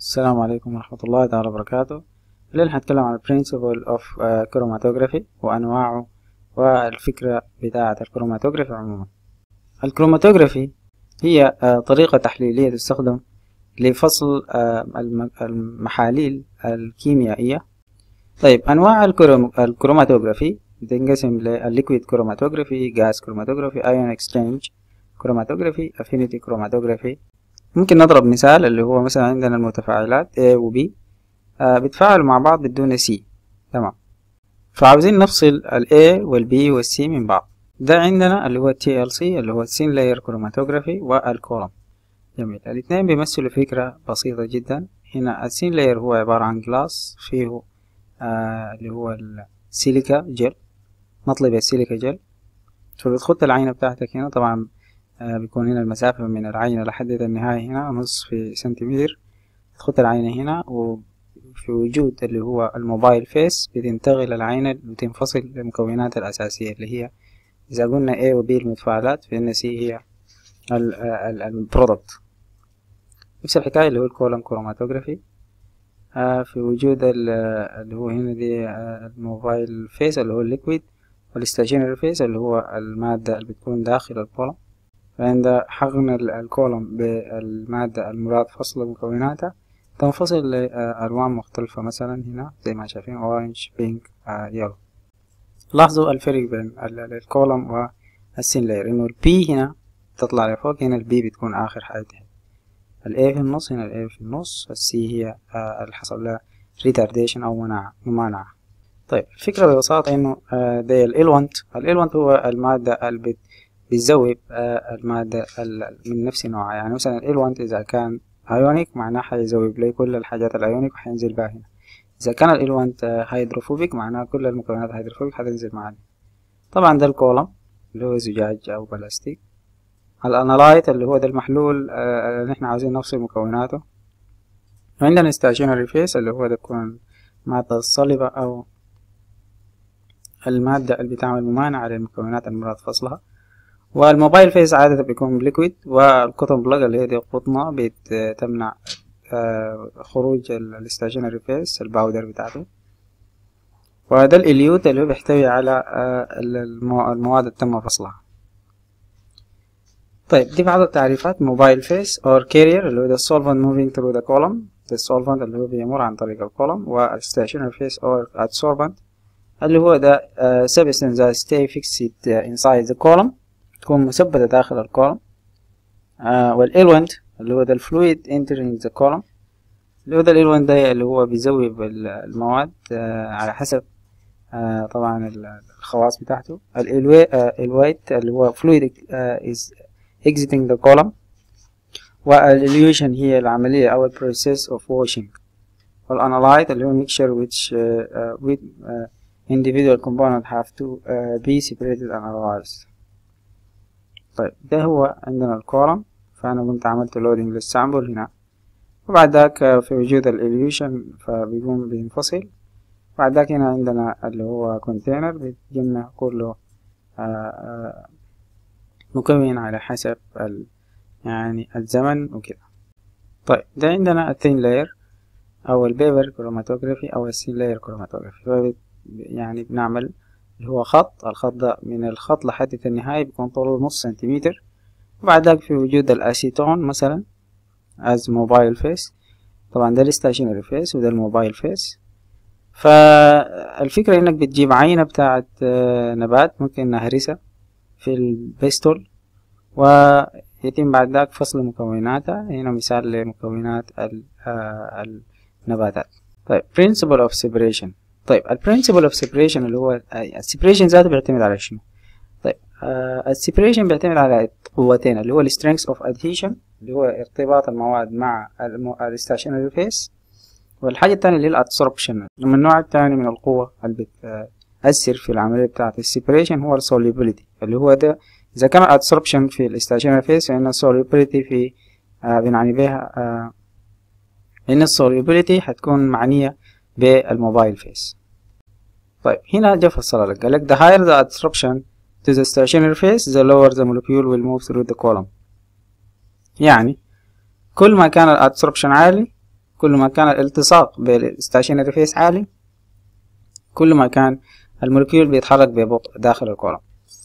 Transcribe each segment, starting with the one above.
السلام عليكم ورحمة الله تعالى وبركاته الليلة هنتكلم عن principle of uh, chromatography وأنواعه والفكرة بتاعة الكروماتوجرافي عموما الكروماتوجرافي هي uh, طريقة تحليلية تستخدم لفصل uh, الم- المحاليل الكيميائية طيب أنواع الكروم- الكروماتوجرافي بتنقسم للليكويد كروماتوجرافي جاز كروماتوجرافي ايون اكسشينج كروماتوجرافي افينيتي كروماتوجرافي ممكن نضرب مثال اللي هو مثلا عندنا المتفاعلات A و B آه بيتفاعلوا مع بعض بدون C تمام فعاوزين نفصل ال A وال B وال C من بعض ده عندنا اللي هو TLC اللي هو Thin Layer Chromatography والكولوم جميل الاثنين بيمثلوا فكرة بسيطة جدا هنا السين لاير هو عبارة عن جلاس فيه آه اللي هو السيليكا جل مطلب السيليكا جل فبتخط العينة بتاعتك هنا طبعا آه بيكون هنا المسافة من العينة لحد النهاية هنا نص في سنتيمتر تخط العينة هنا وفي وجود اللي هو الموبايل فيس بتنتقل العينة وتنفصل للمكونات الأساسية اللي هي إذا قلنا A و B المتفاعلات فإن C هي البرودكت نفس الحكاية اللي هو الكولم كروماتوجرافي آه في وجود اللي هو هنا دي آه الموبايل فيس اللي هو الليكويد والستاشينري فيس اللي هو المادة اللي بتكون داخل الكولم فعند حقن الكولوم بالمادة المراد فصل مكوناتها تنفصل لألوان مختلفة مثلا هنا زي ما شايفين أورنج بينك يلو لاحظوا الفرق بين الكولوم والسين لاير إنه البي هنا تطلع لفوق هنا البي بتكون آخر حاجة الاي في النص هنا الاي في النص السي هي اللي حصل لها ريتارديشن أو مناعة ممانعة طيب الفكرة ببساطة إنه ده الإلوانت الإلوانت هو المادة اللي بتذوب المادة من نفس نوعها يعني مثلا الإلوانت إذا كان أيونيك معناه حيذوب لي كل الحاجات الأيونيك وحينزل بها هنا إذا كان الإلوانت هيدروفوبيك معناه كل المكونات هيدروفوبيك حتنزل معانا طبعا ده الكولم اللي هو زجاج أو بلاستيك الأنالايت اللي هو ده المحلول اللي نحن عاوزين نفصل مكوناته وعندنا ستاشينري فيس اللي هو ده تكون مادة الصلبة أو المادة اللي بتعمل ممانعة للمكونات المراد فصلها والموبايل فيس عادة بيكون ليكويد والقطن بلاج اللي هي دي قطنة بتمنع خروج الستاشينري فيس الباودر بتاعته وده الإليوت اللي هو بيحتوي على المواد اللي تم فصلها طيب دي بعض التعريفات موبايل فيس or carrier اللي هو ده solvent moving through the column ده solvent اللي هو بيمر عن طريق الكولوم والstationary phase or adsorbent اللي هو ده uh, substance that stay fixed inside the column تكون مثبتة داخل الكولوم uh, والإلوانت اللي هو ده الفلويد entering the column اللي هو ده الإلوانت ده اللي هو بيذوب المواد uh, على حسب uh, طبعا الخواص بتاعته الوايت اللي هو fluid is exiting the column والإليوشن هي العملية أو process of washing والأنالايت اللي هو mixture which uh, uh, with uh, individual component have to uh, be separated and analyzed طيب ده هو عندنا الكولم فأنا قمت عملت لودينج للسامبل هنا وبعد ذاك في وجود الإليوشن فبيقوم بينفصل بعد ذاك هنا عندنا اللي هو كونتينر بيتجمع كله uh, uh, مكون على حسب ال يعني الزمن وكده طيب ده عندنا الثين لاير او البيبر كروماتوجرافي او السين لاير كروماتوجرافي يعني بنعمل اللي هو خط الخط ده من الخط لحد النهاية بيكون طوله نص سنتيمتر وبعد ذلك في وجود الاسيتون مثلا از موبايل فيس طبعا ده الستاشينري فيس وده الموبايل فيس فالفكرة انك بتجيب عينة بتاعت نبات ممكن نهرسها في البيستول ويتم بعد ذلك فصل مكوناتها هنا مثال لمكونات النباتات طيب principle of separation طيب ال principle of separation اللي هو ال separation ذاته بيعتمد على شنو طيب ال separation بيعتمد على قوتين اللي هو ال strength of adhesion اللي هو ارتباط المواد مع ال stationary phase والحاجة التانية اللي هي الادسوربشن من النوع التاني من القوة اللي بتأثر في العملية بتاعة السيبريشن هو السوليبيليتي اللي هو ده إذا كان الادسوربشن في الستاشينري فيس فإن السوليبيليتي في آه بنعني بها آه إن السوليبيليتي هتكون معنية بالموبايل فيس طيب هنا جا فصل لك قال لك the higher the adsorption to the stationary phase the lower the molecule will move through the column يعني كل ما كان الادسوربشن عالي كل ما كان الالتصاق بالستاشنري فيس عالي كل ما كان المولكيول بيتحرك ببطء داخل الكولوم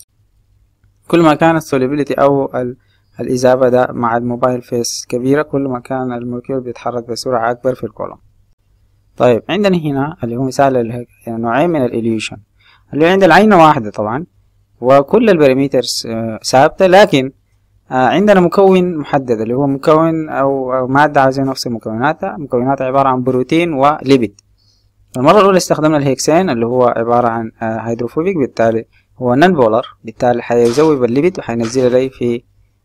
كل ما كانت solubility أو الإذابة ده مع الموبايل فيس كبيرة كل ما كان المولكيول بيتحرك بسرعة أكبر في الكولوم طيب عندنا هنا اللي هو مثال يعني نوعين من الإليوشن اللي عند العينة واحدة طبعا وكل البارامترز آه، ثابتة لكن آه، عندنا مكون محدد اللي هو مكون أو مادة عايزين نفصل مكوناتها مكوناتها عبارة عن بروتين وليبيد المرة الأولى استخدمنا الهيكسين اللي هو عبارة عن هيدروفوبيك آه، بالتالي هو نون بولر بالتالي حيذوب الليبيد وحينزله لي في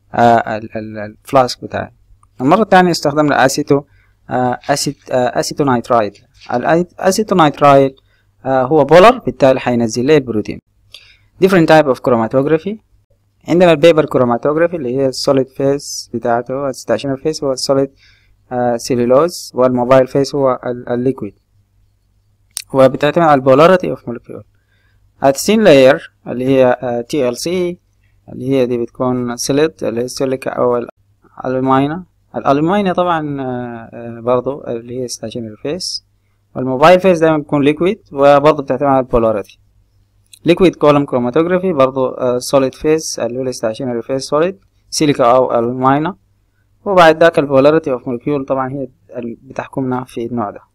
الفلاسك بتاعي المرة الثانية استخدمنا أسيتو أسيت أسيتونايترايل الأسيتونايترايل هو بولر بالتالي حينزل لي البروتين different type of chromatography عندنا البيبر كروماتوجرافي اللي هي السوليد فيس بتاعته الستاشنر فيس هو السوليد سيلولوز والموبايل فيس هو الليكويد وبتعتمد على البولاريتي اوف مولكيول الثين لاير اللي هي تي ال سي اللي هي دي بتكون سيليد اللي هي السيليكا او الالومينا الالومينا طبعا uh, برضو اللي هي ستاشنر فيس والموبايل فيس دايما بيكون ليكويد وبرضو بتعتمد على البولاريتي ليكويد كولوم كروماتوجرافي برضو سوليد فيس اللي هو الاستاشنري فيس سوليد سيليكا او الماينا وبعد ذاك البولاريتي اوف مولكيول طبعا هي اللي بتحكمنا في النوع ده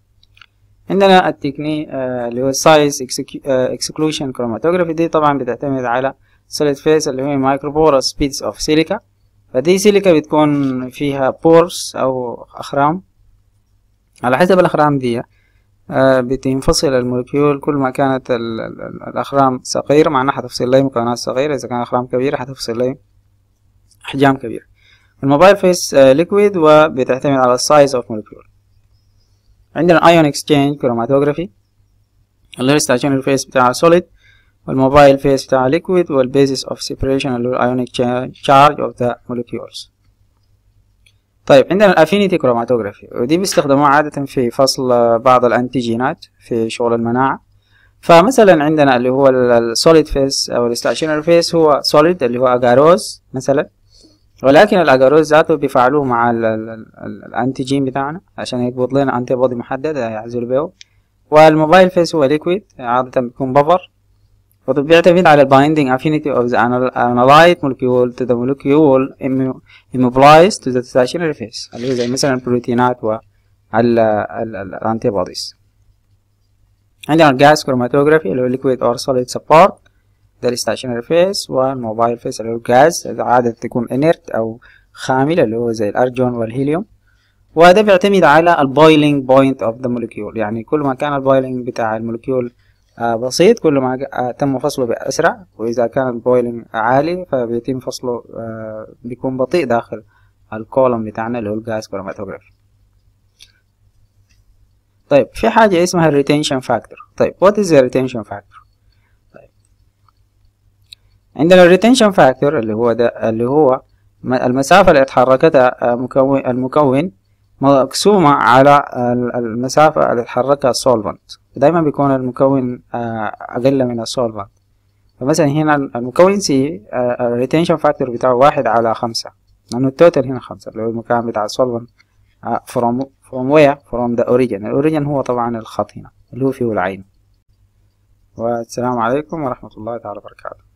عندنا التكنيك آه اللي هو سايز اكسكلوشن كروماتوجرافي دي طبعا بتعتمد على سوليد فيس اللي هو مايكروبورس بيتس اوف سيليكا فدي سيليكا بتكون فيها بورس او اخرام على حسب الاخرام دي آه، بتنفصل المولكيول كل ما كانت الأخرام صغيرة معناها حتفصل لي مكونات صغيرة إذا كانت أخرام كبيرة حتفصل لي أحجام كبيرة الموبايل فيس ليكويد وبتعتمد على السايز اوف مولكيول عندنا ايون اكسشينج كروماتوجرافي اللي هو stationary فيس بتاع solid والموبايل فيس بتاع liquid والبيزس اوف سيبريشن اللي هو ionic charge of the molecules طيب عندنا الافينيتي كروماتوجرافي ودي بيستخدموها عادة في فصل بعض الانتيجينات في شغل المناعة فمثلا عندنا اللي هو السوليد فيس او الاستاشنري فيس هو سوليد اللي هو اجاروز مثلا ولكن الاجاروز ذاته بيفعلوه مع الانتيجين بتاعنا عشان يضبط لنا انتي بودي محدد يعزل به والموبايل فيس هو ليكويد عادة بيكون بفر وبيعتمد على binding affinity of the analyte molecule to the molecule immobilized to the stationary phase اللي هي زي مثلا البروتينات والانتي بوديز عندنا الجاس كروماتوجرافي اللي هو liquid or solid support ده الستاشنري فيس والموبايل فيس اللي هو الجاز عادة تكون inert أو خامل اللي هو زي الأرجون والهيليوم وده بيعتمد على البويلينج بوينت اوف ذا molecule يعني كل ما كان البويلينج بتاع المولكيول آه، بسيط كل ما آه، تم فصله بأسرع وإذا كان البويلنج عالي فبيتم فصله آه، بيكون بطيء داخل الكولوم بتاعنا اللي هو الجاز كروماتوجرافي طيب في حاجة اسمها الريتنشن فاكتور طيب what is the retention factor طيب عندنا الريتنشن فاكتور اللي هو ده اللي هو المسافة اللي اتحركتها المكون المكون مقسومة على المسافة اللي اتحركها السولفنت دايما بيكون المكون آه، أقل من السولفنت فمثلا هنا المكون سي الريتنشن فاكتور بتاعه واحد على خمسة لأنه التوتال هنا خمسة اللي هو المكون بتاع السولفنت آه، from from where from the origin الأوريجن هو طبعا الخط هنا اللي هو فيه العين والسلام عليكم ورحمة الله تعالى وبركاته